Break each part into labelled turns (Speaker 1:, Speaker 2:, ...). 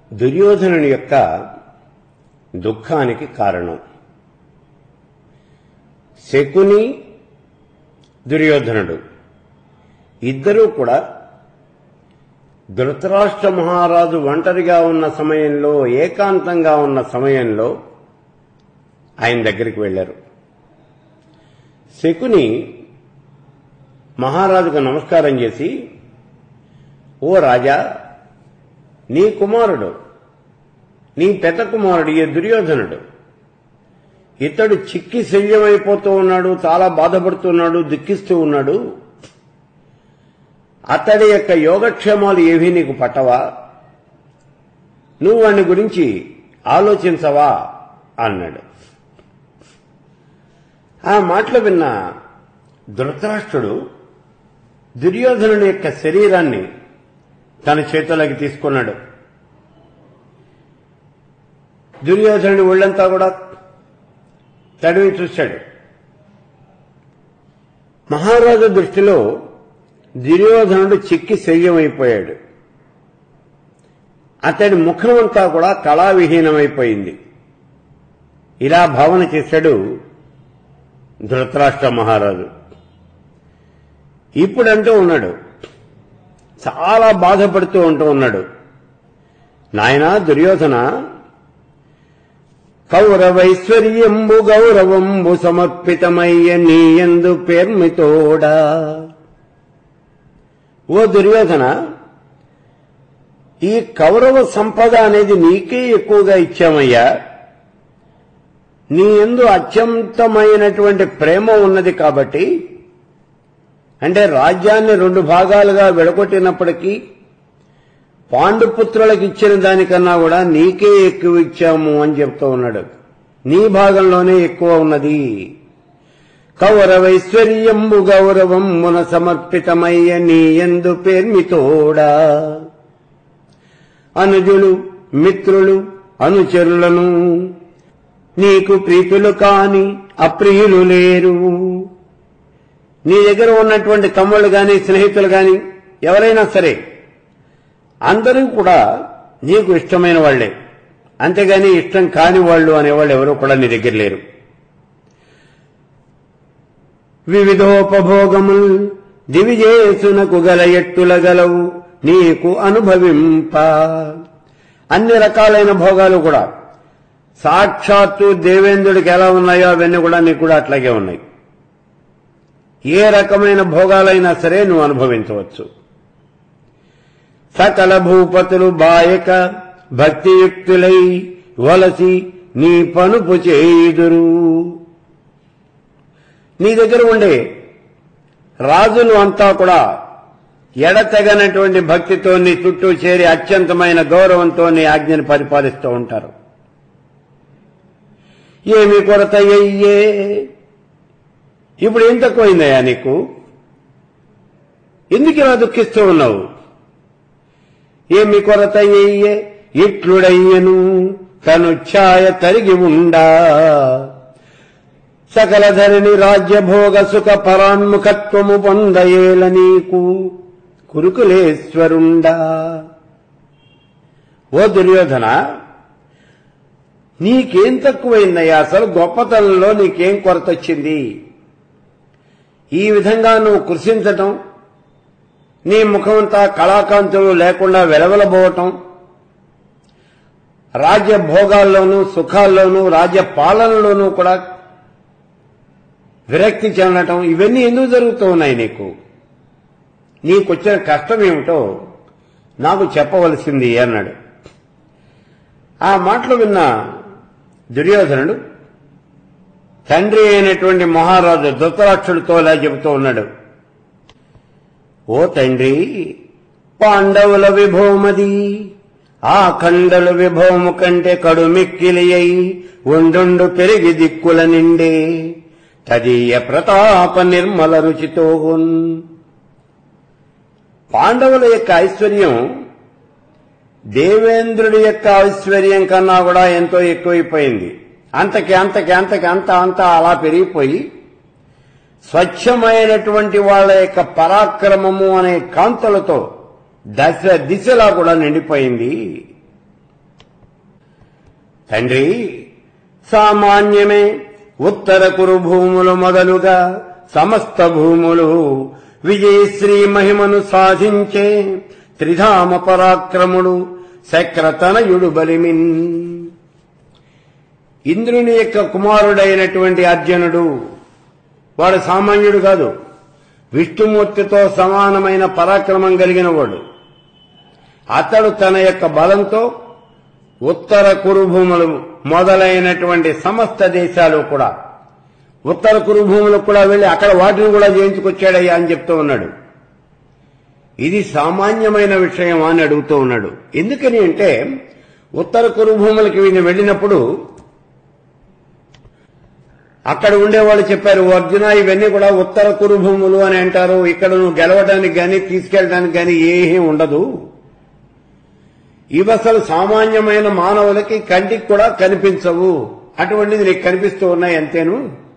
Speaker 1: దుర్యోధనుని యొక్క దుఃఖానికి కారణం శకుని దుర్యోధనుడు ఇద్దరూ కూడా ధృతరాష్ట్ర మహారాజు ఒంటరిగా ఉన్న సమయంలో ఏకాంతంగా ఉన్న సమయంలో ఆయన దగ్గరికి వెళ్లారు శకుని మహారాజుకు నమస్కారం చేసి ఓ రాజా నీ కుమారుడు నీ పెద్ద కుమారుడు ఈ దుర్యోధనుడు ఇతడు చిక్కి శల్యమైపోతూ ఉన్నాడు చాలా బాధపడుతున్నాడు దుఃఖిస్తూ ఉన్నాడు అతడి యొక్క యోగక్షేమాలు ఏవీ నీకు పట్టవా నువ్వు వాని గురించి ఆలోచించవా అన్నాడు ఆ మాటలు విన్న ధృతరాష్ట్రుడు దుర్యోధనుని యొక్క శరీరాన్ని తన చేతులకి తీసుకున్నాడు దుర్యోధనుడి ఒళ్ళంతా కూడా తడివి చూశాడు మహారాజు దృష్టిలో దుర్యోధనుడు చిక్కి శల్యమైపోయాడు అతడి ముఖమంతా కూడా కళావిహీనమైపోయింది ఇలా భావన చేశాడు ధృతరాష్ట్ర మహారాజు ఇప్పుడంటూ ఉన్నాడు చాలా బాధపడుతూ ఉంటూ ఉన్నాడు నాయనా దుర్యోధన కౌరవైశ్వర్యంబు గౌరవంబు సమర్పితమయ్య నీయందు పేర్మితోడా ఓ దుర్యోధన ఈ కౌరవ సంపద అనేది నీకే ఎక్కువగా ఇచ్చామయ్యా నీ ఎందు అత్యంతమైనటువంటి ప్రేమ ఉన్నది కాబట్టి అంటే రాజ్యాన్ని రెండు భాగాలుగా విడగొట్టినప్పటికీ పాండుపుత్రులకు ఇచ్చిన దానికన్నా కూడా నీకే ఎక్కువ ఇచ్చాము అని చెప్తూ ఉన్నాడు నీ భాగంలోనే ఎక్కువ ఉన్నది కౌరవైశ్వర్యంబు గౌరవమున సమర్పితమయ్య నీ ఎందు పేర్మితోడా అనుజులు మిత్రులు అనుచరులను నీకు ప్రీతులు కాని అప్రియులు లేరు నీ దగ్గర ఉన్నటువంటి తమ్ముళ్ళు గాని స్నేహితులు గాని ఎవరైనా సరే అందరూ కూడా నీకు ఇష్టమైన వాళ్లే అంతేగాని ఇష్టం కాని వాళ్ళు అనేవాళ్ళు ఎవరూ కూడా నీ దగ్గర లేరు వివిధోపభోగముల్ దివిజేసునకు గల ఎట్టుల గలవు నీకు అనుభవింప అన్ని రకాలైన భోగాలు కూడా సాక్షాత్తు దేవేంద్రుడికి ఎలా ఉన్నాయో అవన్నీ కూడా నీకు కూడా అట్లాగే ఉన్నాయి ఏ రకమైన భోగాలైనా సరే నువ్వు అనుభవించవచ్చు సకల భూపతులు బాయక భక్తియుక్తులై వలసి నీ పనుపు చేయుదురు నీ దగ్గర ఉండే రాజులు అంతా కూడా ఎడతెగనటువంటి భక్తితో నీ చుట్టూ చేరి అత్యంతమైన గౌరవంతో నీ ఆజ్ఞని పరిపాలిస్తూ ఉంటారు ఏమి కొరత అయ్యే ఇప్పుడు ఏం తక్కువైందయ్యా నీకు ఎందుకు ఇలా దుఃఖిస్తూ ఉన్నావు ఏమి కొరత అయ్యే ఇట్లుడయ్యను తను ఛాయ తరిగి ఉండా సకల ధరిని రాజ్యభోగ సుఖ పరాన్ముఖత్వము పొందయేల నీకు కురుకులేశ్వరుండా ఓ దుర్యోధన నీకేం తక్కువైందయ్యా అసలు గొప్పతనంలో నీకేం కొరత వచ్చింది ఈ విధంగా నువ్వు కృషించటం నీ ముఖమంతా కళాకాంతులు లేకుండా వెలవెలబోవటం రాజ్య భోగాల్లోనూ సుఖాల్లోనూ రాజ్య పాలనలోనూ కూడా విరక్తి చెందటం ఇవన్నీ ఎందుకు జరుగుతూ ఉన్నాయి నీకు నీకొచ్చిన కష్టం ఏమిటో నాకు చెప్పవలసింది అన్నాడు ఆ మాటలు విన్న దుర్యోధనుడు తండ్రి అయినటువంటి మహారాజు ధృతరాక్షుడితో ఇలా చెబుతూ ఉన్నాడు ఓ తండ్రి పాండవుల విభోమది ఆ ఖండలు విభోము కంటే కడుమిక్కిలి అయి ఉండుండు పెరిగి దిక్కుల నిండే తదీయ ప్రతాప నిర్మల రుచితో పాండవుల యొక్క ఐశ్వర్యం దేవేంద్రుడి యొక్క ఐశ్వర్యం కన్నా కూడా ఎంతో ఎక్కువైపోయింది అంతకి అంతకి అంతకి అంత అంత అలా పెరిగిపోయి స్వచ్ఛమైనటువంటి వాళ్ళ యొక్క పరాక్రమము అనే కాంతులతో దశ దిశలా కూడా నిండిపోయింది తండ్రి సామాన్యమే ఉత్తర కురు భూములు మొదలుగా సమస్త భూములు విజయశ్రీ మహిమను సాధించే త్రిధామ పరాక్రముడు శక్రతనయుడు బలిమిన్ ఇంద్రుని యొక్క కుమారుడైనటువంటి అర్జునుడు వాడు సామాన్యుడు కాదు విష్ణుమూర్తితో సమానమైన పరాక్రమం కలిగిన వాడు అతడు తన యొక్క బలంతో ఉత్తర కురుభూములు మొదలైనటువంటి సమస్త దేశాలు కూడా ఉత్తర కురుభూములకు కూడా వెళ్లి అక్కడ వాటిని కూడా జయించుకొచ్చాడయ్యా అని చెప్తూ ఉన్నాడు ఇది సామాన్యమైన విషయం అని అడుగుతూ ఉన్నాడు ఎందుకని అంటే ఉత్తర కురుభూములకి వీళ్ళు వెళ్ళినప్పుడు అక్కడ ఉండేవాళ్ళు చెప్పారు అర్జున ఇవన్నీ కూడా ఉత్తర కురుభూములు అని అంటారు ఇక్కడ నువ్వు గెలవడానికి గాని తీసుకెళ్ళడానికి గాని ఏమీ ఉండదు ఇవి అసలు సామాన్యమైన మానవులకి కంటికి కూడా కనిపించవు అటువంటిది నీకు కనిపిస్తూ ఉన్నాయి అంతేను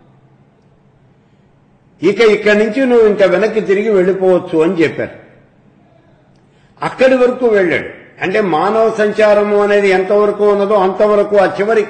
Speaker 1: ఇక ఇక్కడి నుంచి నువ్వు ఇంకా వెనక్కి తిరిగి వెళ్ళిపోవచ్చు అని చెప్పారు అక్కడి వరకు వెళ్ళాడు అంటే మానవ సంచారము అనేది ఎంతవరకు ఉన్నదో అంతవరకు ఆ చివరి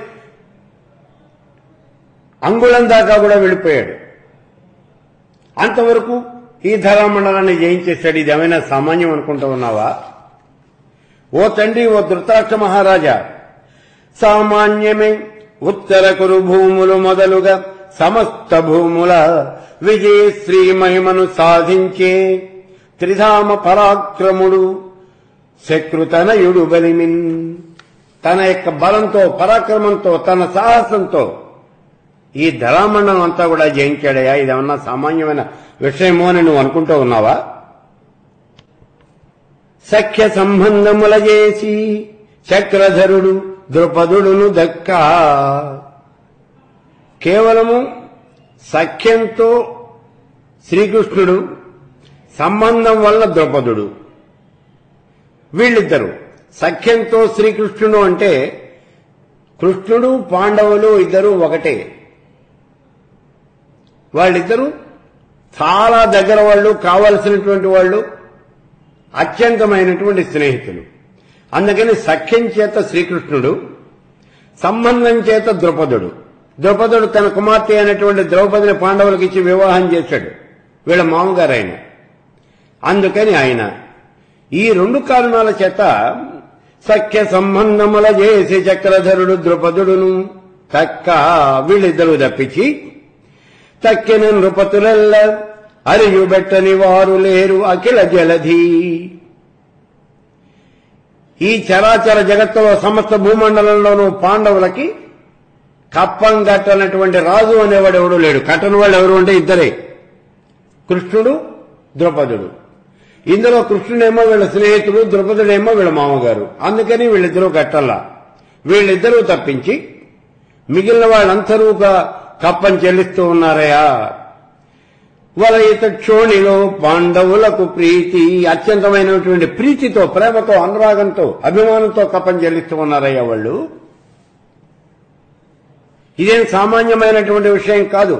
Speaker 1: అంగుళం దాకా కూడా వెళ్ళిపోయాడు అంతవరకు ఈ ధరామండలాన్ని జయించేశాడు ఇది ఏమైనా సామాన్యం అనుకుంటూ ఉన్నావా ఓ తండ్రి ఓ ధృతరాష్ట్ర మహారాజా సామాన్యమే ఉత్తర కురు భూములు మొదలుగా సమస్త భూముల విజయశ్రీ మహిమను సాధించే త్రిధామ పరాక్రముడు శకృతనయుడు బలిమిన్ తన యొక్క బలంతో పరాక్రమంతో తన సాహసంతో ఈ ధరామండలం అంతా కూడా జయించాడయా ఇదేమన్నా సామాన్యమైన విషయమో అని నువ్వు అనుకుంటూ ఉన్నావా సఖ్య సంబంధముల చేసి చక్రధరుడు ద్రుపదుడును దక్కా కేవలము సఖ్యంతో శ్రీకృష్ణుడు సంబంధం వల్ల ద్రౌపదుడు వీళ్ళిద్దరు సఖ్యంతో శ్రీకృష్ణుడు అంటే కృష్ణుడు పాండవులు ఇద్దరు ఒకటే వాళ్ళిద్దరూ చాలా దగ్గర వాళ్ళు కావలసినటువంటి వాళ్ళు అత్యంతమైనటువంటి స్నేహితులు అందుకని సఖ్యం చేత శ్రీకృష్ణుడు సంబంధం చేత ద్రౌపదుడు ద్రౌపదుడు తన కుమార్తె అయినటువంటి ద్రౌపదిని పాండవులకు ఇచ్చి వివాహం చేశాడు వీళ్ళ మామగారు ఆయన అందుకని ఆయన ఈ రెండు కారణాల చేత సఖ్య సంబంధముల చేసి చక్రధరుడు ద్రుపదుడును తక్క వీళ్ళిద్దరూ తప్పించి తక్కిన నృపతులెల్ల అరియు బెట్టని వారు లేరు అఖిల జలధి ఈ చరాచర జగత్తులో సమస్త భూమండలంలోనూ పాండవులకి కప్పం కట్టనటువంటి రాజు అనేవాడు ఎవడు లేడు కట్టని వాళ్ళు ఎవరు అంటే ఇద్దరే కృష్ణుడు ద్రౌపదుడు ఇందులో కృష్ణుడేమో వీళ్ళ స్నేహితుడు ద్రౌపదుడేమో వీళ్ళ మామగారు అందుకని వీళ్ళిద్దరూ కట్టల్లా వీళ్ళిద్దరూ తప్పించి మిగిలిన వాళ్ళందరూ కప్పం చెల్లిస్తూ ఉన్నారయా వలయిత క్షోణిలో పాండవులకు ప్రీతి అత్యంతమైనటువంటి ప్రీతితో ప్రేమతో అనురాగంతో అభిమానంతో కప్పం చెల్లిస్తూ ఉన్నారయ్యా వాళ్ళు ఇదేం సామాన్యమైనటువంటి విషయం కాదు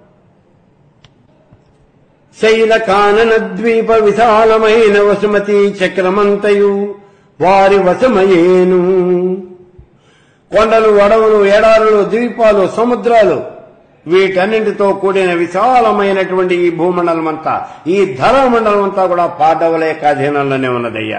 Speaker 1: శైల కానన ద్వీప విశాలమైన వసుమతి చక్రమంతయు వారి వశమయేను కొండలు అడవులు ఎడారులు ద్వీపాలు సముద్రాలు వీటన్నింటితో కూడిన విశాలమైనటువంటి ఈ భూమండలం అంతా ఈ ధరమండలం అంతా కూడా పాండవుల యొక్క అధీనంలోనే ఉన్నదయ్యా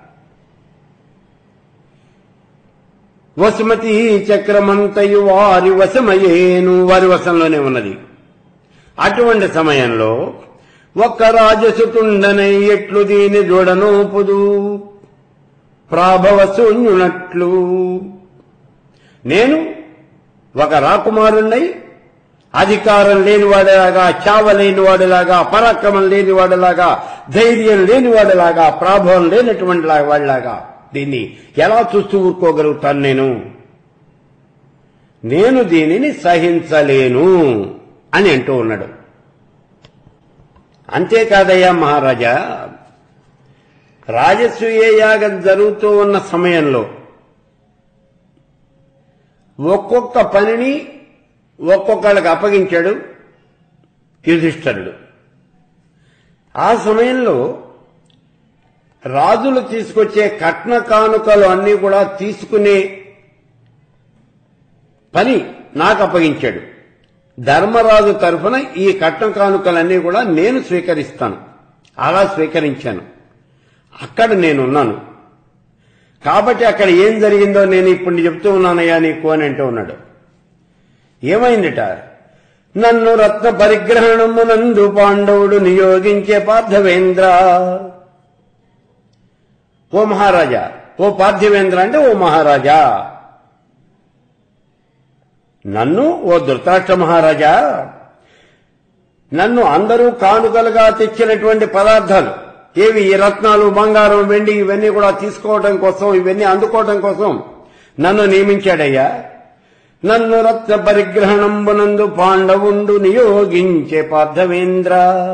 Speaker 1: వసుమతి చక్రమంతయు వారి వశమయేను వారి వశంలోనే ఉన్నది అటువంటి సమయంలో ఒక్క రాజసుతుండనై ఎట్లు దీని జోడనోపుదు ప్రాభవ శూన్యునట్లు నేను ఒక రాకుమారుణ్ణై అధికారం లేనివాడిలాగా చావ లేనివాడిలాగా పరాక్రమం లేనివాడిలాగా ధైర్యం లేనివాడిలాగా ప్రాభవం లేనటువంటి వాడిలాగా దీన్ని ఎలా చూస్తూ ఊరుకోగలుగుతాను నేను నేను దీనిని సహించలేను అని అంటూ ఉన్నాడు అంతేకాదయ్యా మహారాజా రాజసూయ యాగం జరుగుతూ ఉన్న సమయంలో ఒక్కొక్క పనిని ఒక్కొక్కళ్ళకి అప్పగించాడు యుధిష్ఠరుడు ఆ సమయంలో రాజులు తీసుకొచ్చే కట్న కానుకలు అన్నీ కూడా తీసుకునే పని నాకు అప్పగించాడు ధర్మరాజు తరఫున ఈ కట్నం కానుకలన్నీ కూడా నేను స్వీకరిస్తాను అలా స్వీకరించాను అక్కడ నేనున్నాను కాబట్టి అక్కడ ఏం జరిగిందో నేను ఇప్పుడు చెప్తూ ఉన్నానయ్యా నీకు అని అంటూ ఉన్నాడు ఏమైందిట నన్ను రత్న పరిగ్రహణమునందు పాండవుడు నియోగించే పార్థవేంద్ర ఓ మహారాజా ఓ పార్థివేంద్ర అంటే ఓ మహారాజా నన్ను ఓ ధృతరాష్ట్ర మహారాజా నన్ను అందరూ కానుకలుగా తెచ్చినటువంటి పదార్థాలు ఏవి ఈ రత్నాలు బంగారం వెండి ఇవన్నీ కూడా తీసుకోవడం కోసం ఇవన్నీ అందుకోవడం కోసం నన్ను నియమించాడయ్యా నన్ను రత్న పరిగ్రహణంబునందు పాండవుండు నియోగించే పార్థవేంద్ర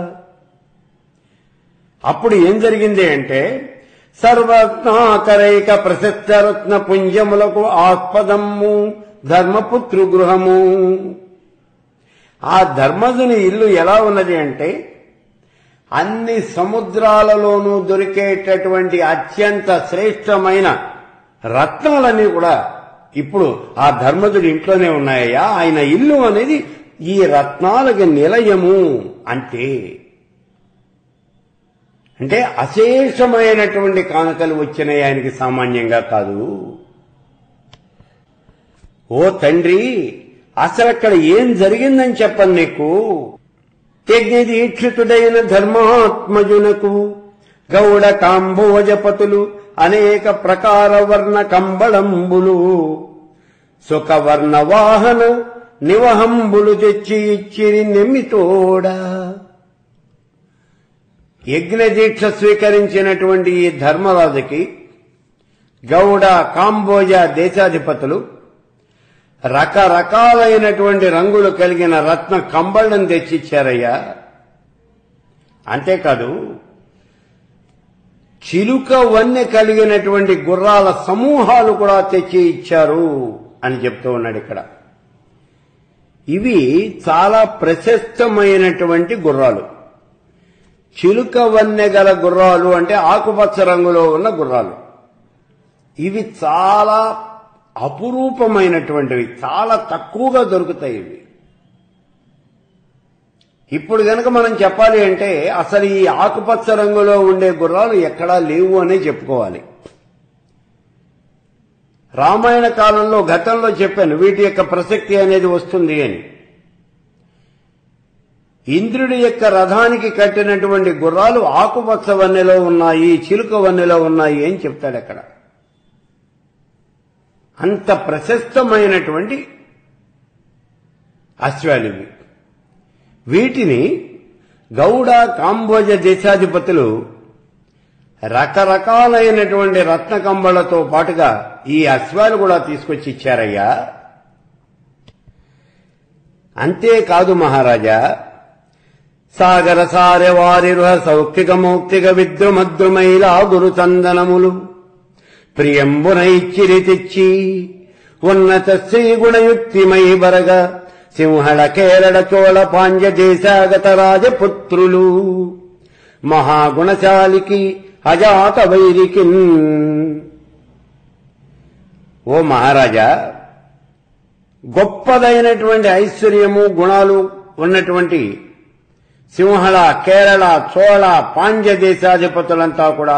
Speaker 1: అప్పుడు ఏం జరిగింది అంటే సర్వరత్నాకరైక ప్రశస్త రత్న పుంజములకు ఆస్పదము ధర్మపుత్రు గృహము ఆ ధర్మజుని ఇల్లు ఎలా ఉన్నది అంటే అన్ని సముద్రాలలోనూ దొరికేటటువంటి అత్యంత శ్రేష్టమైన రత్నాలన్నీ కూడా ఇప్పుడు ఆ ధర్మజుడి ఇంట్లోనే ఉన్నాయ్యా ఆయన ఇల్లు అనేది ఈ రత్నాలకి నిలయము అంటే అంటే అశేషమైనటువంటి కానుకలు వచ్చినాయి ఆయనకి సామాన్యంగా కాదు ఓ తండ్రి అసలు అక్కడ ఏం జరిగిందని చెప్పను నీకు యజ్ఞదీక్షితుడైన ధర్మాత్మజునకు గౌడ కాంబోజపతులు అనేక ప్రకార వర్ణ కంబళంబులు సుఖవర్ణ వాహన నివహంబులు తెచ్చి ఇచ్చిరి నెమ్మితోడా యజ్ఞదీక్ష స్వీకరించినటువంటి ఈ ధర్మరాజుకి గౌడ కాంబోజ దేశాధిపతులు రకరకాలైనటువంటి రంగులు కలిగిన రత్న కంబళ్ళను తెచ్చిచ్చారయ్యా అంతేకాదు చిలుక వన్నె కలిగినటువంటి గుర్రాల సమూహాలు కూడా తెచ్చి ఇచ్చారు అని చెప్తూ ఉన్నాడు ఇక్కడ ఇవి చాలా ప్రశస్తమైనటువంటి గుర్రాలు చిలుక వన్నె గల గుర్రాలు అంటే ఆకుపచ్చ రంగులో ఉన్న గుర్రాలు ఇవి చాలా అపురూపమైనటువంటివి చాలా తక్కువగా దొరుకుతాయి ఇవి ఇప్పుడు గనక మనం చెప్పాలి అంటే అసలు ఈ ఆకుపచ్చ రంగులో ఉండే గుర్రాలు ఎక్కడా లేవు అనే చెప్పుకోవాలి రామాయణ కాలంలో గతంలో చెప్పాను వీటి యొక్క ప్రసక్తి అనేది వస్తుంది అని ఇంద్రుడి యొక్క రథానికి కట్టినటువంటి గుర్రాలు ఆకుపచ్చ వన్నెలో ఉన్నాయి చిలుక వన్నెలో ఉన్నాయి అని చెప్తాడు అక్కడ అంత ప్రశస్తమైనటువంటి అశ్వాలు ఇవి వీటిని గౌడ కాంబోజ దేశాధిపతులు రకరకాలైనటువంటి రత్న కంబళ్లతో పాటుగా ఈ అశ్వాలు కూడా తీసుకొచ్చి ఇచ్చారయ్యా అంతేకాదు మహారాజా సాగర సారె వారిరుహ సౌఖ్యక మౌక్తిక విద్రుమద్రుమైలా గురు చందనములు ప్రియంబున ఇచ్చిరి తెచ్చి ఉన్నత శ్రీ గుణయుక్తిమై బరగ సింహళ కేరళ చోళ పాండ్య దేశాగత రాజపుత్రులు మహాగుణశాలికి అజాత వైరికి ఓ మహారాజా గొప్పదైనటువంటి ఐశ్వర్యము గుణాలు ఉన్నటువంటి సింహళ కేరళ చోళ పాండ్య దేశాధిపతులంతా కూడా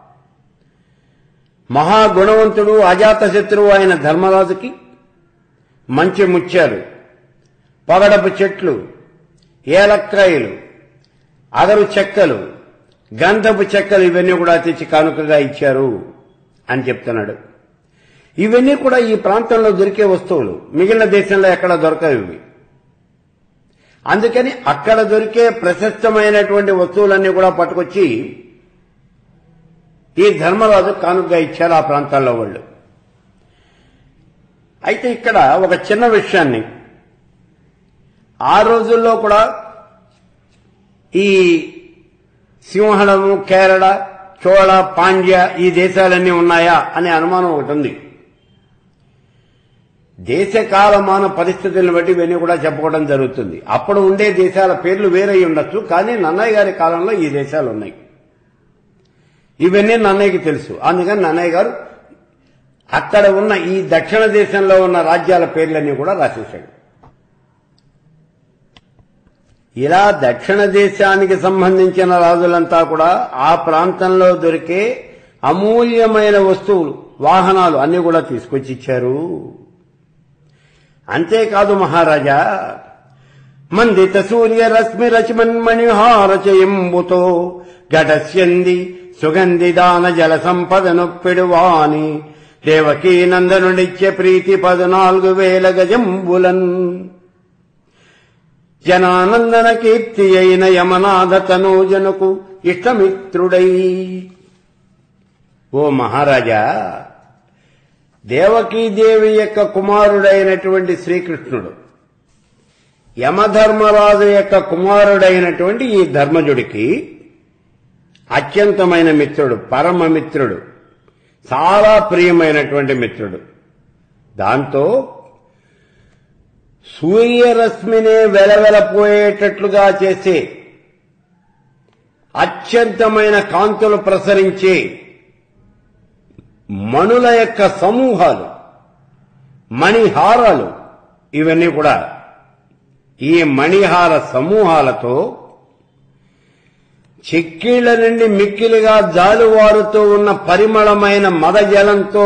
Speaker 1: మహాగుణవంతుడు అజాతశత్రువు అయిన ధర్మరాజుకి మంచి ముత్యాలు పగడపు చెట్లు ఏలక్కాయలు అగరు చెక్కలు గంధపు చెక్కలు ఇవన్నీ కూడా తెచ్చి కానుకగా ఇచ్చారు అని చెప్తున్నాడు ఇవన్నీ కూడా ఈ ప్రాంతంలో దొరికే వస్తువులు మిగిలిన దేశంలో ఎక్కడ దొరకవు ఇవి అందుకని అక్కడ దొరికే ప్రశస్తమైనటువంటి వస్తువులన్నీ కూడా పట్టుకొచ్చి ఈ ధర్మరాజు కానుకగా ఇచ్చారు ఆ ప్రాంతాల్లో వాళ్ళు అయితే ఇక్కడ ఒక చిన్న విషయాన్ని ఆ రోజుల్లో కూడా ఈ సింహళము కేరళ చోళ పాండ్య ఈ దేశాలన్నీ ఉన్నాయా అనే అనుమానం ఒకటి ఉంది దేశ కాలమాన పరిస్థితులను బట్టి ఇవన్నీ కూడా చెప్పుకోవడం జరుగుతుంది అప్పుడు ఉండే దేశాల పేర్లు వేరై ఉండొచ్చు కానీ నన్నయ్య గారి కాలంలో ఈ దేశాలు ఉన్నాయి ఇవన్నీ నన్నయ్యకి తెలుసు అందుకని నన్నయ్య గారు అక్కడ ఉన్న ఈ దక్షిణ దేశంలో ఉన్న రాజ్యాల పేర్లన్నీ కూడా రాసేశాడు ఇలా దక్షిణ దేశానికి సంబంధించిన రాజులంతా కూడా ఆ ప్రాంతంలో దొరికే అమూల్యమైన వస్తువులు వాహనాలు అన్ని కూడా తీసుకొచ్చి ఇచ్చారు అంతేకాదు మహారాజా మందిత సూర్య రశ్మి రచిమన్మణిహారచయంబుతో ఘటస్యంది సుగంధి దాన జల సంపదను పిడువాని దేవకీ నందనుడిచ్చే ప్రీతి పద్నాలుగు వేల గజంబులన్ జనానందన కీర్తి అయిన యమనాథ తనూజనుకు ఇష్టమిత్రుడై ఓ మహారాజా దేవకీదేవి యొక్క కుమారుడైనటువంటి శ్రీకృష్ణుడు యమధర్మరాజు యొక్క కుమారుడైనటువంటి ఈ ధర్మజుడికి అత్యంతమైన మిత్రుడు పరమ మిత్రుడు చాలా ప్రియమైనటువంటి మిత్రుడు దాంతో సూర్యరశ్మినే వెలవెలపోయేటట్లుగా చేసే అత్యంతమైన కాంతులు ప్రసరించే మణుల యొక్క సమూహాలు మణిహారాలు ఇవన్నీ కూడా ఈ మణిహార సమూహాలతో చిక్కిళ్ల నుండి మిక్కిలిగా జాలువారుతూ ఉన్న పరిమళమైన మదజలంతో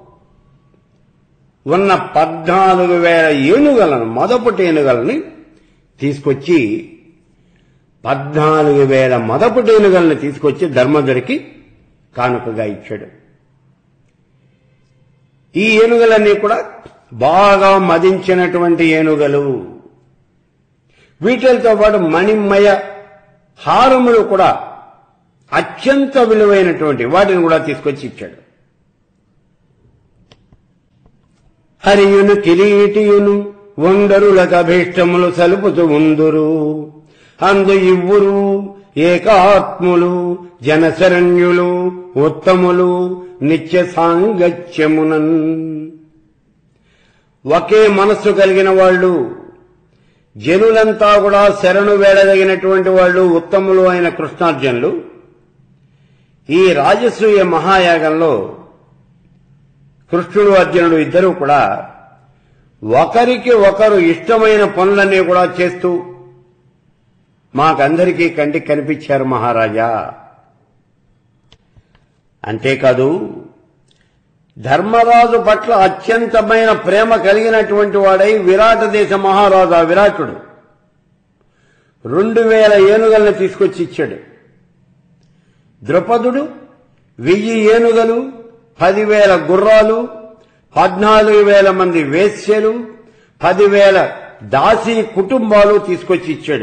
Speaker 1: ఉన్న పద్నాలుగు వేల ఏనుగలను మొదపటి ఏనుగలని తీసుకొచ్చి పద్నాలుగు వేల మొదపటి ఏనుగలను తీసుకొచ్చి ధర్మధుడికి కానుకగా ఇచ్చాడు ఈ ఏనుగలన్నీ కూడా బాగా మదించినటువంటి ఏనుగలు వీటితో పాటు మణిమయ హారములు కూడా అత్యంత విలువైనటువంటి వాటిని కూడా తీసుకొచ్చి ఇచ్చాడు హరియును కిరీటియును వండరులకు అభీష్టములు సలుపుతూ ఉందురు అందు ఇవ్వురు ఏకాత్ములు జనశరణ్యులు ఉత్తములు నిత్య సాంగత్యమునన్ ఒకే మనస్సు కలిగిన వాళ్ళు జనులంతా కూడా శరణు వేడదగినటువంటి వాళ్ళు ఉత్తములు అయిన కృష్ణార్జునులు ఈ రాజసూయ మహాయాగంలో కృష్ణుడు అర్జునుడు ఇద్దరూ కూడా ఒకరికి ఒకరు ఇష్టమైన పనులన్నీ కూడా చేస్తూ మాకందరికీ కంటికి కనిపించారు మహారాజా అంతేకాదు ధర్మరాజు పట్ల అత్యంతమైన ప్రేమ కలిగినటువంటి వాడై విరాట దేశ మహారాజా విరాటుడు రెండు వేల ఏనుగల్ని తీసుకొచ్చి ఇచ్చాడు ద్రుపదుడు వెయ్యి ఏనుగలు పదివేల గుర్రాలు పద్నాలుగు వేల మంది వేశ్యలు పదివేల దాసీ కుటుంబాలు తీసుకొచ్చి ఇచ్చాడు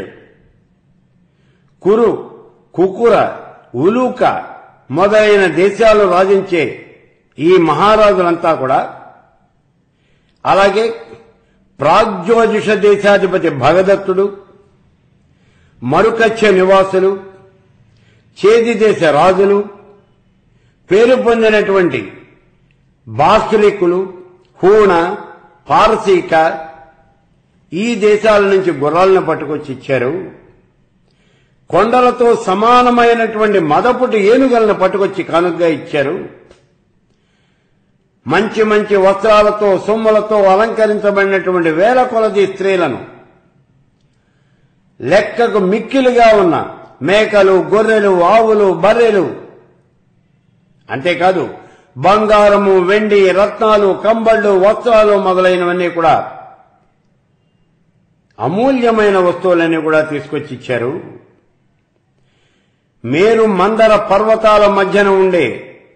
Speaker 1: కురు కుకుర ఉలూక మొదలైన దేశాలు రాజించే ఈ మహారాజులంతా కూడా అలాగే ప్రాగ్జ్యోతిష దేశాధిపతి భగదత్తుడు మరుకచ్చ నివాసులు చేది దేశ రాజులు పేరు పొందినటువంటి బాస్కులికులు హూణ పారసీక ఈ దేశాల నుంచి గుర్రాలను పట్టుకొచ్చి ఇచ్చారు కొండలతో సమానమైనటువంటి మదపుటి ఏనుగలను పట్టుకొచ్చి కానుకగా ఇచ్చారు మంచి మంచి వస్త్రాలతో సొమ్ములతో అలంకరించబడినటువంటి వేల కొలది స్త్రీలను లెక్కకు మిక్కిలిగా ఉన్న మేకలు గొర్రెలు ఆవులు బర్రెలు అంతేకాదు బంగారము వెండి రత్నాలు కంబళ్ళు వస్త్రాలు మొదలైనవన్నీ కూడా అమూల్యమైన వస్తువులన్నీ కూడా తీసుకొచ్చి ఇచ్చారు మేరు మందర పర్వతాల మధ్యన ఉండే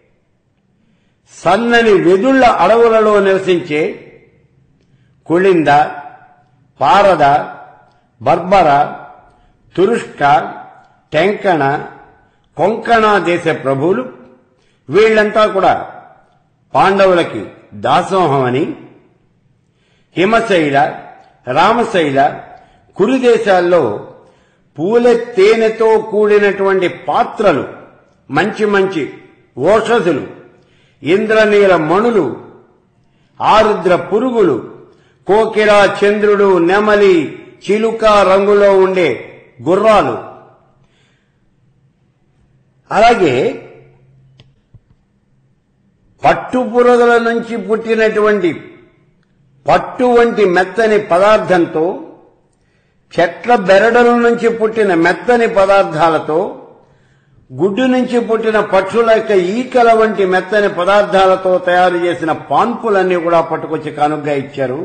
Speaker 1: సన్నని వెదుళ్ల అడవులలో నివసించే కుళింద పారద బర్బర తురుష్క టెంకణ కొంకణ దేశ ప్రభువులు వీళ్లంతా కూడా పాండవులకి దాసోహమని హిమశైల రామశైల కురు దేశాల్లో పూల తేనెతో కూడినటువంటి పాత్రలు మంచి మంచి ఓషధులు ఇంద్రనీల మణులు ఆరుద్ర పురుగులు కోకిల చంద్రుడు నెమలి చిలుక రంగులో ఉండే గుర్రాలు అలాగే పట్టుపురుగుల నుంచి పుట్టినటువంటి పట్టు వంటి మెత్తని పదార్థంతో చెట్ల బెరడుల నుంచి పుట్టిన మెత్తని పదార్థాలతో గుడ్డు నుంచి పుట్టిన పక్షుల యొక్క ఈకల వంటి మెత్తని పదార్థాలతో తయారు చేసిన పాన్పులన్నీ కూడా పట్టుకొచ్చి కానుగ్గా ఇచ్చారు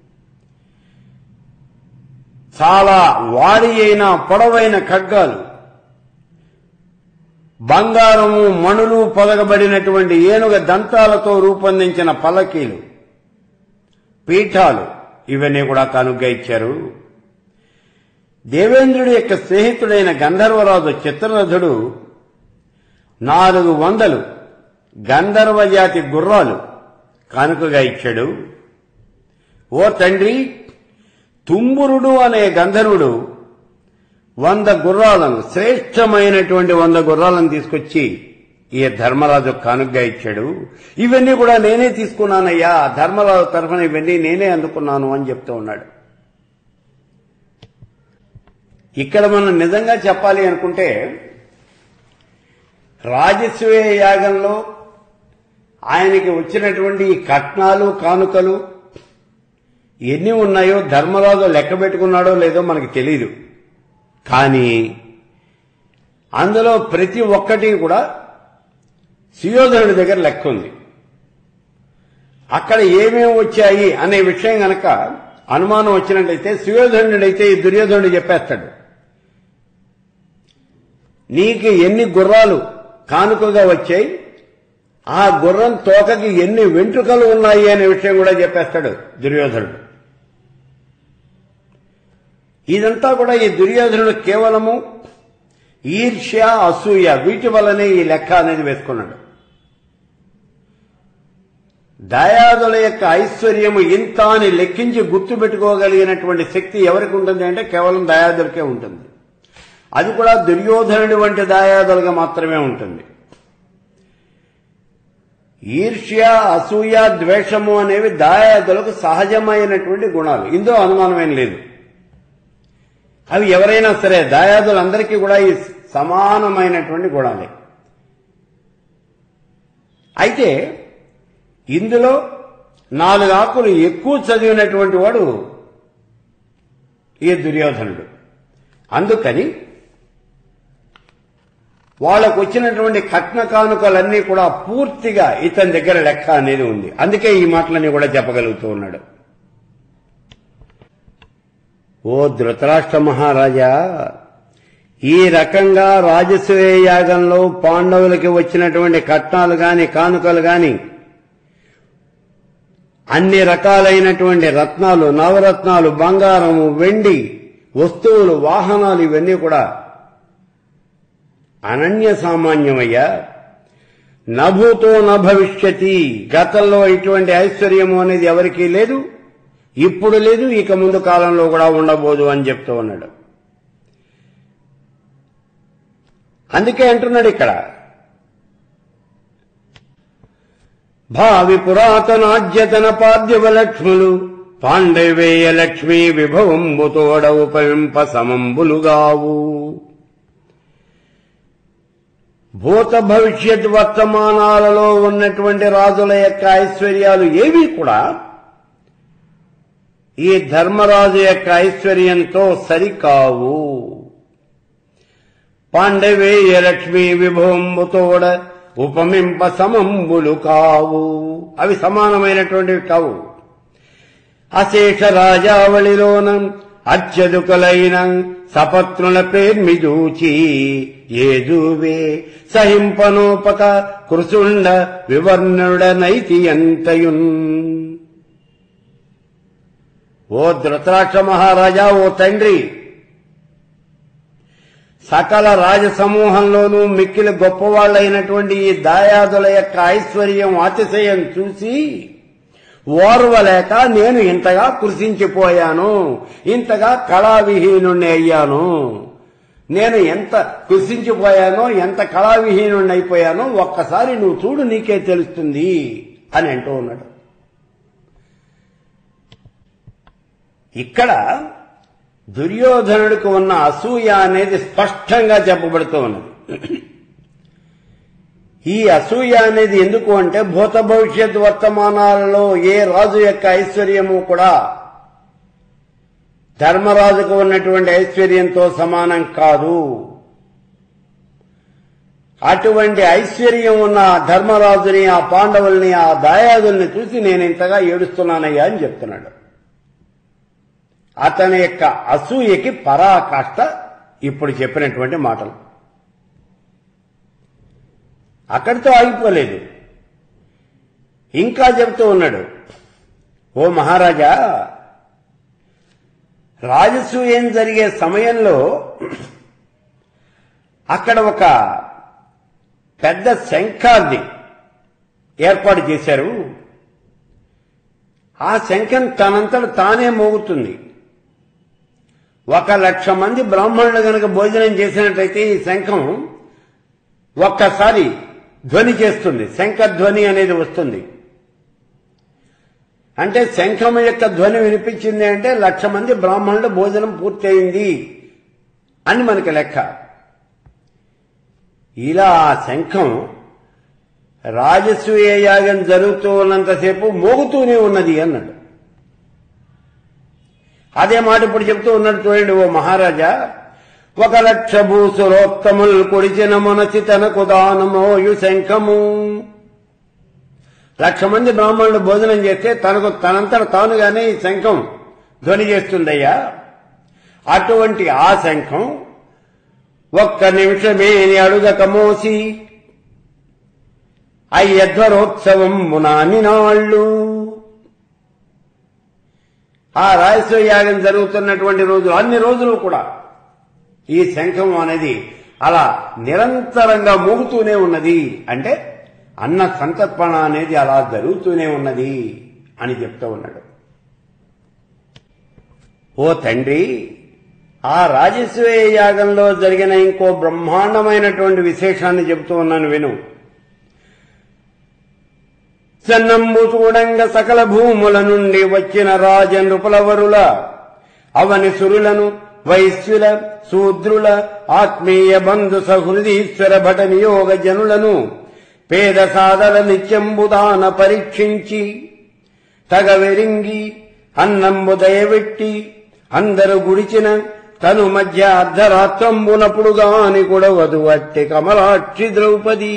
Speaker 1: చాలా వాడి అయిన పొడవైన ఖడ్గాలు బంగారము మణులు పొదగబడినటువంటి ఏనుగ దంతాలతో రూపొందించిన పల్లకీలు పీఠాలు ఇవన్నీ కూడా కానుగ్గా ఇచ్చారు దేవేంద్రుడి యొక్క స్నేహితుడైన గంధర్వరాజు చిత్రరథుడు నాలుగు వందలు గంధర్వ జాతి గుర్రాలు కానుకగా ఇచ్చాడు ఓ తండ్రి తుంబురుడు అనే గంధర్వుడు వంద గుర్రాలను శ్రేష్టమైనటువంటి వంద గుర్రాలను తీసుకొచ్చి ఈ ధర్మరాజు కానుగ్గా ఇచ్చాడు ఇవన్నీ కూడా నేనే తీసుకున్నానయ్యా ధర్మరాజు తరఫున ఇవన్నీ నేనే అందుకున్నాను అని చెప్తూ ఉన్నాడు ఇక్కడ మనం నిజంగా చెప్పాలి అనుకుంటే రాజస్వయ యాగంలో ఆయనకి వచ్చినటువంటి ఈ కట్నాలు కానుకలు ఎన్ని ఉన్నాయో ధర్మరాజు లెక్క పెట్టుకున్నాడో లేదో మనకి తెలియదు కానీ అందులో ప్రతి ఒక్కటి కూడా సుయోధనుడి దగ్గర లెక్క ఉంది అక్కడ ఏమేమి వచ్చాయి అనే విషయం గనక అనుమానం వచ్చినట్లయితే సుయోధనుడైతే ఈ దుర్యోధనుడు చెప్పేస్తాడు నీకు ఎన్ని గుర్రాలు కానుకగా వచ్చాయి ఆ గుర్రం తోకకి ఎన్ని వెంట్రుకలు ఉన్నాయి అనే విషయం కూడా చెప్పేస్తాడు దుర్యోధనుడు ఇదంతా కూడా ఈ దుర్యోధనుడు కేవలము ఈర్ష్య అసూయ వీటి వల్లనే ఈ లెక్క అనేది వేసుకున్నాడు దయాదుల యొక్క ఐశ్వర్యము ఇంత అని లెక్కించి గుర్తు పెట్టుకోగలిగినటువంటి శక్తి ఎవరికి ఉంటుంది అంటే కేవలం దయాదులకే ఉంటుంది అది కూడా దుర్యోధనుడి వంటి దాయాదులుగా మాత్రమే ఉంటుంది ఈర్ష్య అసూయ ద్వేషము అనేవి దాయాదులకు సహజమైనటువంటి గుణాలు ఇందులో అనుమానమేం లేదు అవి ఎవరైనా సరే దాయాదులందరికీ కూడా ఈ సమానమైనటువంటి గుణాలే అయితే ఇందులో నాలుగు ఆకులు ఎక్కువ చదివినటువంటి వాడు ఈ దుర్యోధనుడు అందుకని వాళ్ళకు వచ్చినటువంటి కట్న కానుకలన్నీ కూడా పూర్తిగా ఇతని దగ్గర లెక్క అనేది ఉంది అందుకే ఈ మాటలన్నీ కూడా చెప్పగలుగుతూ ఉన్నాడు ఓ ధృతరాష్ట్ర మహారాజా ఈ రకంగా రాజసూయ యాగంలో పాండవులకి వచ్చినటువంటి కట్నాలు గాని కానుకలు గాని అన్ని రకాలైనటువంటి రత్నాలు నవరత్నాలు బంగారము వెండి వస్తువులు వాహనాలు ఇవన్నీ కూడా అనన్య సామాన్యమయ్యా నభూతో నభవిష్యతి గతంలో ఇటువంటి ఐశ్వర్యము అనేది ఎవరికీ లేదు ఇప్పుడు లేదు ఇక ముందు కాలంలో కూడా ఉండబోదు అని చెప్తూ ఉన్నాడు అందుకే అంటున్నాడు ఇక్కడ భావి పురాతనాద్యతన పాద్యవ లక్ష్ములు పాండవేయ లక్ష్మీ విభవంబుతోడ ఉపవింప సమంబులుగావు భూత భవిష్యత్ వర్తమానాలలో ఉన్నటువంటి రాజుల యొక్క ఐశ్వర్యాలు ఏవి కూడా ఈ ధర్మరాజు యొక్క ఐశ్వర్యంతో సరికావు పాండవేయ లక్ష్మీ విభవంబుతోడ ఉపమింప సమంబులు కావు అవి సమానమైనటువంటివి కావు అశేష రాజావళిలోన అత్యదుకులైన సపత్నుల పేర్మిదూచి ఏదువే సహింపనోపక కృసుండ వివర్ణుడ నైతి ఎంతయున్ ఓ ధృతరాక్ష మహారాజా ఓ తండ్రి సకల రాజ సమూహంలోనూ మిక్కిలి గొప్పవాళ్లైనటువంటి ఈ దాయాదుల యొక్క ఐశ్వర్యం అతిశయం చూసి ఓర్వలేక నేను ఇంతగా కృషించిపోయాను ఇంతగా కళావిహీనుణ్ణి అయ్యాను నేను ఎంత కృషించిపోయానో ఎంత కళావిహీనుణ్ణి అయిపోయానో ఒక్కసారి నువ్వు చూడు నీకే తెలుస్తుంది అని అంటూ ఉన్నాడు ఇక్కడ దుర్యోధనుడికి ఉన్న అసూయ అనేది స్పష్టంగా చెప్పబడుతూ ఉన్నది ఈ అసూయ అనేది ఎందుకు అంటే భూత భవిష్యత్ వర్తమానాలలో ఏ రాజు యొక్క ఐశ్వర్యము కూడా ధర్మరాజుకు ఉన్నటువంటి ఐశ్వర్యంతో సమానం కాదు అటువంటి ఐశ్వర్యం ఉన్న ఆ ధర్మరాజుని ఆ పాండవుల్ని ఆ దాయాదుల్ని చూసి నేను ఇంతగా ఏడుస్తున్నానయ్యా అని చెప్తున్నాడు అతని యొక్క అసూయకి పరాకాష్ట ఇప్పుడు చెప్పినటువంటి మాటలు అక్కడితో ఆగిపోలేదు ఇంకా చెబుతూ ఉన్నాడు ఓ మహారాజా రాజసూయం జరిగే సమయంలో అక్కడ ఒక పెద్ద శంఖాన్ని ఏర్పాటు చేశారు ఆ శంఖం తనంతట తానే మోగుతుంది ఒక లక్ష మంది బ్రాహ్మణులు గనక భోజనం చేసినట్లయితే ఈ శంఖం ఒక్కసారి ధ్వని చేస్తుంది శంఖధ్వని అనేది వస్తుంది అంటే శంఖం యొక్క ధ్వని వినిపించింది అంటే లక్ష మంది బ్రాహ్మణులు భోజనం పూర్తయింది అని మనకి లెక్క ఇలా ఆ శంఖం రాజసూయ యాగం జరుగుతూ ఉన్నంతసేపు మోగుతూనే ఉన్నది అన్నాడు అదే మాట ఇప్పుడు చెప్తూ ఉన్నాడు చూడండి ఓ మహారాజా ఒక లక్ష భూసురోత్తముల్ కొడిచిన మొనచి తనకు దానమోయు శంఖము లక్ష మంది బ్రాహ్మణులు భోజనం చేస్తే తనకు తనంతట తానుగానే ఈ శంఖం ధ్వని చేస్తుందయ్యా అటువంటి ఆ శంఖం ఒక్క నిమిషమే అడుగక మోసి అయ్యధ్వరోత్సవం మునాని నాళ్ళు ఆ రాజస్వ యాగం జరుగుతున్నటువంటి రోజులు అన్ని రోజులు కూడా ఈ శంఖం అనేది అలా నిరంతరంగా మోగుతూనే ఉన్నది అంటే అన్న సంతర్పణ అనేది అలా జరుగుతూనే ఉన్నది అని చెప్తూ ఉన్నాడు ఓ తండ్రి ఆ రాజస్వయ యాగంలో జరిగిన ఇంకో బ్రహ్మాండమైనటువంటి విశేషాన్ని చెబుతూ ఉన్నాను విను సన్నంబు చూడంగ సకల భూముల నుండి వచ్చిన రాజనృపులవరుల అవని సురులను వైశ్యుల శూద్రుల ఆత్మీయ బంధు సహృదీశ్వర భట నియోగ జనులను పేద సాదల నిత్యంబుదాన పరీక్షించి తగవెరింగి అన్నంబు దయవెట్టి అందరు గుడిచిన తను మధ్య అర్ధరాత్రంబునప్పుడుగాని కూడవదు అట్టి కమలాక్షి ద్రౌపది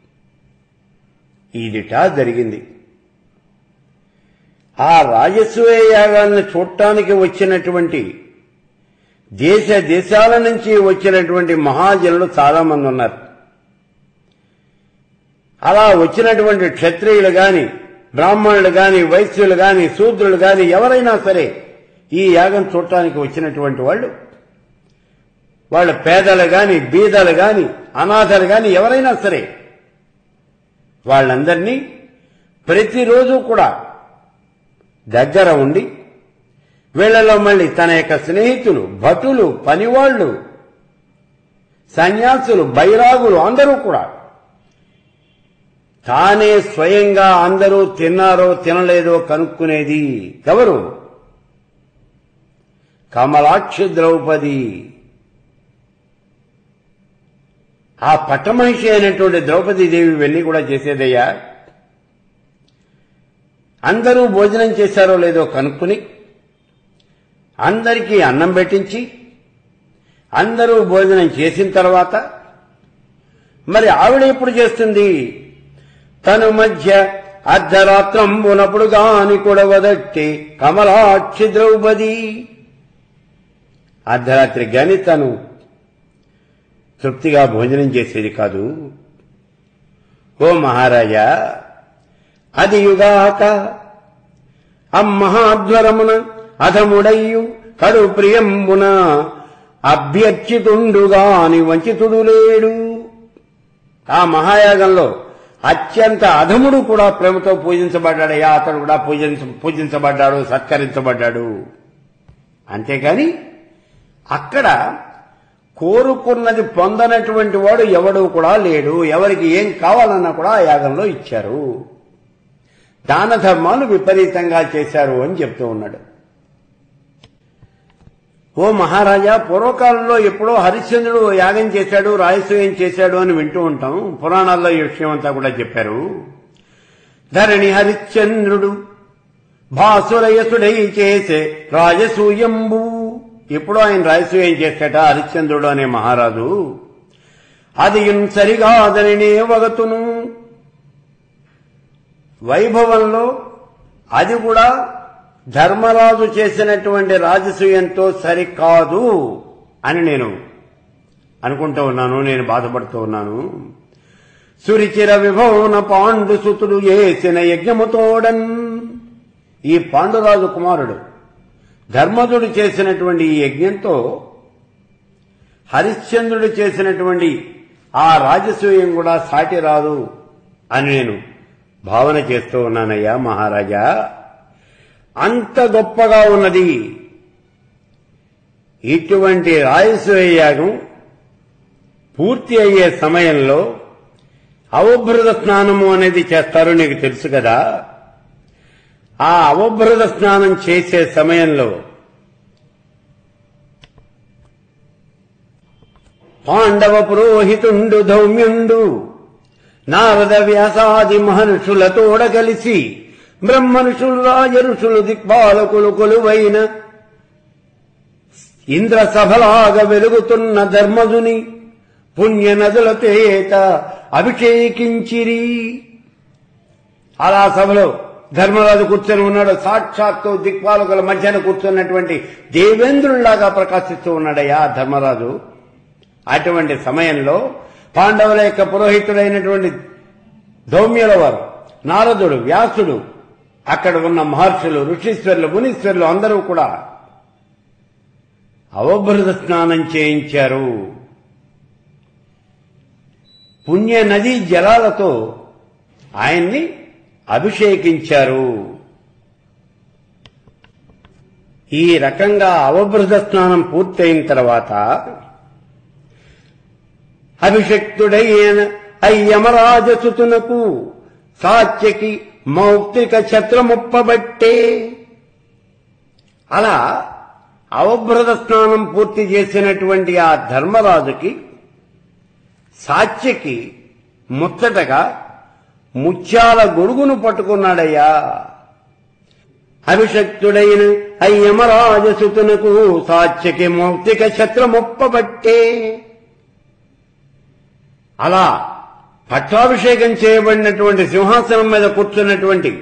Speaker 1: ఇదిటా జరిగింది ఆ రాజస్వయ యాగాన్ని చూడటానికి వచ్చినటువంటి దేశ దేశాల నుంచి వచ్చినటువంటి మహాజనులు చాలా మంది ఉన్నారు అలా వచ్చినటువంటి క్షత్రియులు గాని బ్రాహ్మణులు గాని వైశ్యులు గాని శూద్రులు గాని ఎవరైనా సరే ఈ యాగం చూడటానికి వచ్చినటువంటి వాళ్ళు వాళ్ళ పేదలు గాని బీదలు గాని అనాథలు గాని ఎవరైనా సరే వాళ్ళందరినీ ప్రతిరోజు కూడా దగ్గర ఉండి వీళ్లలో మళ్ళీ తన యొక్క స్నేహితులు భటులు పనివాళ్లు సన్యాసులు బైరాగులు అందరూ కూడా తానే స్వయంగా అందరూ తిన్నారో తినలేదో కనుక్కునేది ఎవరు కమలాక్షి ద్రౌపది ఆ పట్టమహిషి అయినటువంటి ద్రౌపదీదేవి వెళ్ళి కూడా చేసేదయ్యా అందరూ భోజనం చేశారో లేదో కనుక్కుని అందరికీ అన్నం పెట్టించి అందరూ భోజనం చేసిన తర్వాత మరి ఆవిడ ఎప్పుడు చేస్తుంది తను మధ్య అర్ధరాత్రం ఉన్నప్పుడు గాని కూడవదట్టి కమలాక్షి ద్రౌపది అర్ధరాత్రి గాని తను తృప్తిగా భోజనం చేసేది కాదు ఓ మహారాజా అది యుగాక అమ్మహాధ్వరమున అధముడయ్యు కడు ప్రియంబున అభ్యర్చితుండుగాని వంచితుడు లేడు ఆ మహాయాగంలో అత్యంత అధముడు కూడా ప్రేమతో పూజించబడ్డాడయ్యా అతడు కూడా పూజించ పూజించబడ్డాడు సత్కరించబడ్డాడు అంతేకాని అక్కడ కోరుకున్నది పొందనటువంటి వాడు ఎవడు కూడా లేడు ఎవరికి ఏం కావాలన్నా కూడా ఆ యాగంలో ఇచ్చారు దాన ధర్మాలు విపరీతంగా చేశారు అని చెప్తూ ఉన్నాడు ఓ మహారాజా పూర్వకాలంలో ఎప్పుడో హరిశ్చంద్రుడు యాగం చేశాడు రాయసూయం చేశాడు అని వింటూ ఉంటాం పురాణాల్లో ఈ విషయం అంతా కూడా చెప్పారు ధరణి హరిశ్చంద్రుడు భాసురయసుడై చేసే రాజసూయంబు ఎప్పుడో ఆయన రాజసూయం చేశాట హరిశ్చంద్రుడు అనే మహారాజు అది సరిగాదని నే వగతును వైభవంలో అది కూడా ధర్మరాజు చేసినటువంటి రాజసూయంతో సరికాదు అని నేను అనుకుంటూ ఉన్నాను నేను బాధపడుతూ ఉన్నాను సురిచిర విభవన పాండు సుతుడు చేసిన యజ్ఞముతోడన్ ఈ పాండురాజు కుమారుడు ధర్మజుడు చేసినటువంటి ఈ యజ్ఞంతో హరిశ్చంద్రుడు చేసినటువంటి ఆ రాజసూయం కూడా సాటి రాదు అని నేను భావన చేస్తూ ఉన్నానయ్యా మహారాజా అంత గొప్పగా ఉన్నది ఇటువంటి రాయసూయ యాగం పూర్తి అయ్యే సమయంలో అవభృత స్నానము అనేది చేస్తారు నీకు తెలుసు కదా ఆ అవభృత స్నానం చేసే సమయంలో పాండవ పురోహితుండు ధౌమ్యుండు నారద వ్యాసాది మహర్షులతోడ కలిసి బ్రహ్మనుషులు రాజఋషులు దిక్పాలకులు కొలువైన ఇంద్ర సభలాగా వెలుగుతున్న ధర్మజుని పుణ్య నదుల తేత అభిషేకించిరి అలా సభలో ధర్మరాజు కూర్చొని ఉన్నాడు సాక్షాత్తు దిక్పాలకుల మధ్యన కూర్చున్నటువంటి దేవేంద్రుల్లాగా ప్రకాశిస్తూ ఉన్నాడయ్యా ధర్మరాజు అటువంటి సమయంలో పాండవుల యొక్క పురోహితుడైనటువంటి ధౌమ్యుల వారు నారదుడు వ్యాసుడు అక్కడ ఉన్న మహర్షులు ఋషీశ్వరులు మునీశ్వరులు అందరూ కూడా అవభృత స్నానం చేయించారు పుణ్య నదీ జలాలతో ఆయన్ని అభిషేకించారు ఈ రకంగా అవభృత స్నానం పూర్తయిన తర్వాత అభిషక్తుడైన అయ్యమరాజసుతునకు సాత్యకి మౌక్తిక ఛత్రముప్పబట్టే అలా అవభృత స్నానం పూర్తి చేసినటువంటి ఆ ధర్మరాజుకి సాత్యకి ముచ్చటగా ముత్యాల గొడుగును పట్టుకున్నాడయ్యా అభిషక్తుడైన అయ్యమరాజసుతునకు సాత్యకి మౌక్తిక ఛత్రముప్పబట్టే అలా పట్టాభిషేకం చేయబడినటువంటి సింహాసనం మీద కూర్చున్నటువంటి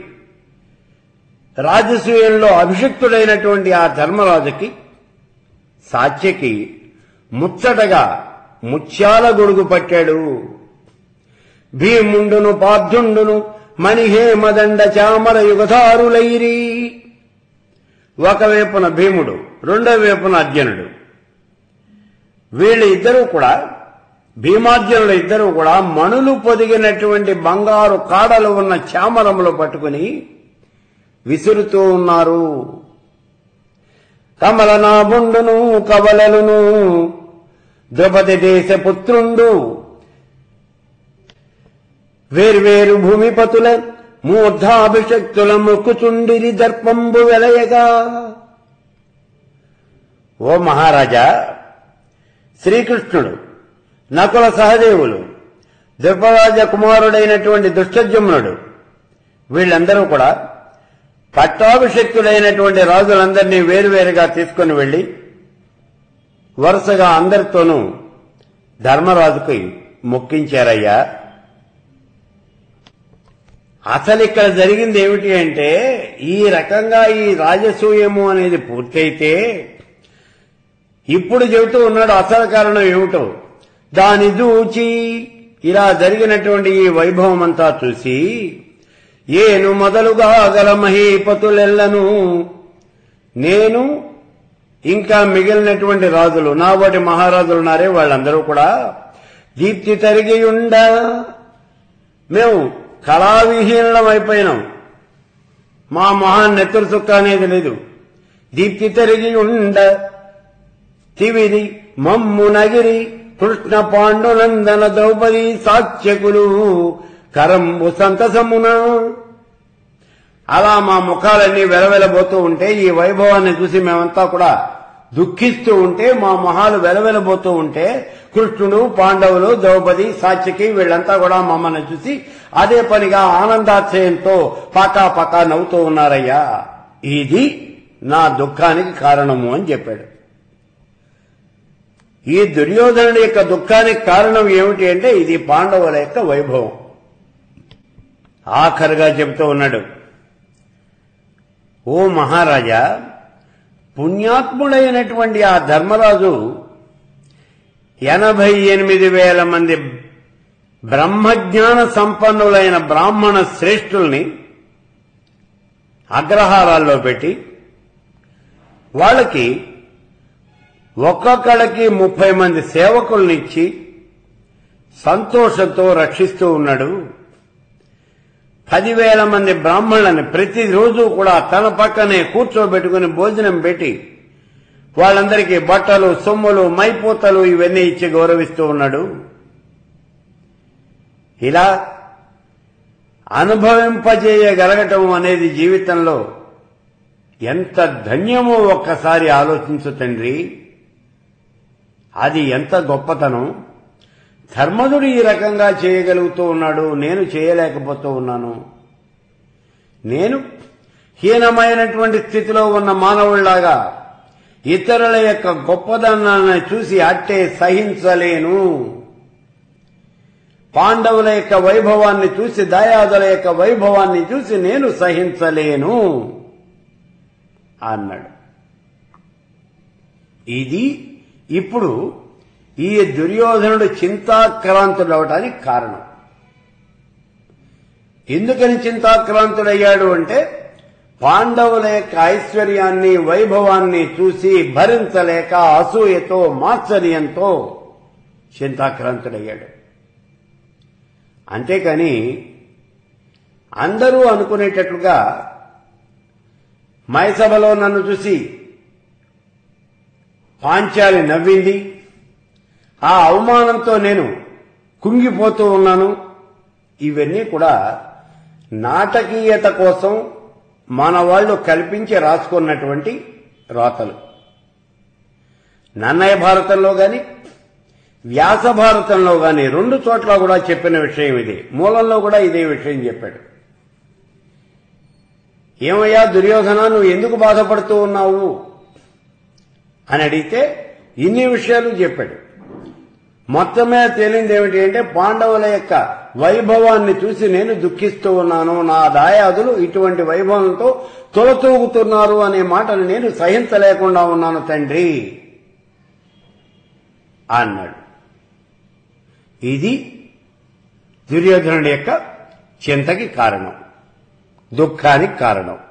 Speaker 1: రాజసూయంలో అభిషిక్తుడైనటువంటి ఆ ధర్మరాజుకి సాత్యకి ముచ్చటగా ముత్యాల గొడుగు పట్టాడు భీముండును పార్థుండును మణిహేమదండ చామర యుగధారులైరి ఒకవైపున భీముడు రెండో వైపున అర్జునుడు వీళ్ళు ఇద్దరూ కూడా భీమార్జునులు ఇద్దరూ కూడా మణులు పొదిగినటువంటి బంగారు కాడలు ఉన్న చామరములు పట్టుకుని విసురుతూ ఉన్నారు కమలనాభుండును కవలలును ద్రౌపది దేశ పుత్రుండు వేర్వేరు భూమిపతుల మూర్ధాభిషక్తుల మొక్కుచుండిరి దర్పంబు వెలయగా ఓ మహారాజా శ్రీకృష్ణుడు నకుల సహదేవులు ద్రుపరాజ కుమారుడైనటువంటి దుష్టజమునుడు వీళ్ళందరూ కూడా పట్టాభిషక్తుడైనటువంటి రాజులందరినీ వేరువేరుగా తీసుకుని వెళ్లి వరుసగా అందరితోనూ ధర్మరాజుకి మొక్కించారయ్యా అసలు ఇక్కడ జరిగింది ఏమిటి అంటే ఈ రకంగా ఈ రాజసూయము అనేది పూర్తయితే ఇప్పుడు చెబుతూ ఉన్నాడు అసలు కారణం ఏమిటో దాని దూచి ఇలా జరిగినటువంటి ఈ వైభవం అంతా చూసి ఏను మొదలుగా గల మహీపతులెల్లను నేను ఇంకా మిగిలినటువంటి రాజులు నాబోటి మహారాజులు ఉన్నారే వాళ్ళందరూ కూడా దీప్తి తరిగి ఉండ మేము కళావిహీనం అయిపోయినాం మా మహాన్ నెత్తురు చుక్క అనేది లేదు దీప్తి తరిగి ఉండ తివిరి మమ్ము నగిరి కృష్ణ పాండునందన ద్రౌపది సాక్ష్యకులు కరంబు సంతసమున అలా మా ముఖాలన్నీ వెలవెలబోతూ ఉంటే ఈ వైభవాన్ని చూసి మేమంతా కూడా దుఃఖిస్తూ ఉంటే మా మొహాలు వెలవెలబోతూ ఉంటే కృష్ణుడు పాండవులు ద్రౌపది సాత్యకి వీళ్ళంతా కూడా మమ్మల్ని చూసి అదే పనిగా ఆనందాశ్రయంతో పాకా పాకా నవ్వుతూ ఉన్నారయ్యా ఇది నా దుఃఖానికి కారణము అని చెప్పాడు ఈ దుర్యోధనుడి యొక్క దుఃఖానికి కారణం ఏమిటి అంటే ఇది పాండవుల యొక్క వైభవం ఆఖరుగా చెబుతూ ఉన్నాడు ఓ మహారాజా పుణ్యాత్ముడైనటువంటి ఆ ధర్మరాజు ఎనభై ఎనిమిది వేల మంది బ్రహ్మజ్ఞాన సంపన్నులైన బ్రాహ్మణ శ్రేష్ఠుల్ని అగ్రహారాల్లో పెట్టి వాళ్ళకి ఒక్కొక్కళ్ళకి ముప్పై మంది సేవకుల్నిచ్చి సంతోషంతో రక్షిస్తూ ఉన్నాడు పదివేల మంది బ్రాహ్మణులని ప్రతిరోజు కూడా తన పక్కనే కూర్చోబెట్టుకుని భోజనం పెట్టి వాళ్ళందరికీ బట్టలు సొమ్ములు మైపోతలు ఇవన్నీ ఇచ్చి గౌరవిస్తూ ఉన్నాడు ఇలా అనుభవింపజేయగలగటం అనేది జీవితంలో ఎంత ధన్యమో ఒక్కసారి ఆలోచించు తండ్రి అది ఎంత గొప్పతనం ధర్మదుడు ఈ రకంగా చేయగలుగుతూ ఉన్నాడు నేను చేయలేకపోతూ ఉన్నాను నేను హీనమైనటువంటి స్థితిలో ఉన్న మానవుళ్లాగా ఇతరుల యొక్క గొప్పదనాన్ని చూసి అట్టే సహించలేను పాండవుల యొక్క వైభవాన్ని చూసి దయాదుల యొక్క వైభవాన్ని చూసి నేను సహించలేను అన్నాడు ఇది ఇప్పుడు ఈ దుర్యోధనుడు చింతాక్రాంతుడవటానికి కారణం ఎందుకని చింతాక్రాంతుడయ్యాడు అంటే పాండవుల యొక్క ఐశ్వర్యాన్ని వైభవాన్ని చూసి భరించలేక అసూయతో మాత్సర్యంతో చింతాక్రాంతుడయ్యాడు అంతేకాని అందరూ అనుకునేటట్లుగా మైసభలో నన్ను చూసి పాంచాలి నవ్వింది ఆ అవమానంతో నేను కుంగిపోతూ ఉన్నాను ఇవన్నీ కూడా నాటకీయత కోసం మన వాళ్ళు కల్పించి రాసుకున్నటువంటి రాతలు నన్నయ్య భారతంలో గాని వ్యాస భారతంలో గాని రెండు చోట్ల కూడా చెప్పిన విషయం ఇది మూలంలో కూడా ఇదే విషయం చెప్పాడు ఏమయ్యా దుర్యోధన నువ్వు ఎందుకు బాధపడుతూ ఉన్నావు అని అడిగితే ఇన్ని విషయాలు చెప్పాడు మొత్తమే తేలింది ఏమిటి అంటే పాండవుల యొక్క వైభవాన్ని చూసి నేను దుఃఖిస్తూ ఉన్నాను నా దాయాదులు ఇటువంటి వైభవంతో తొలతూగుతున్నారు అనే మాటను నేను సహించలేకుండా ఉన్నాను తండ్రి అన్నాడు ఇది దుర్యోధనుడి యొక్క చింతకి కారణం దుఃఖానికి కారణం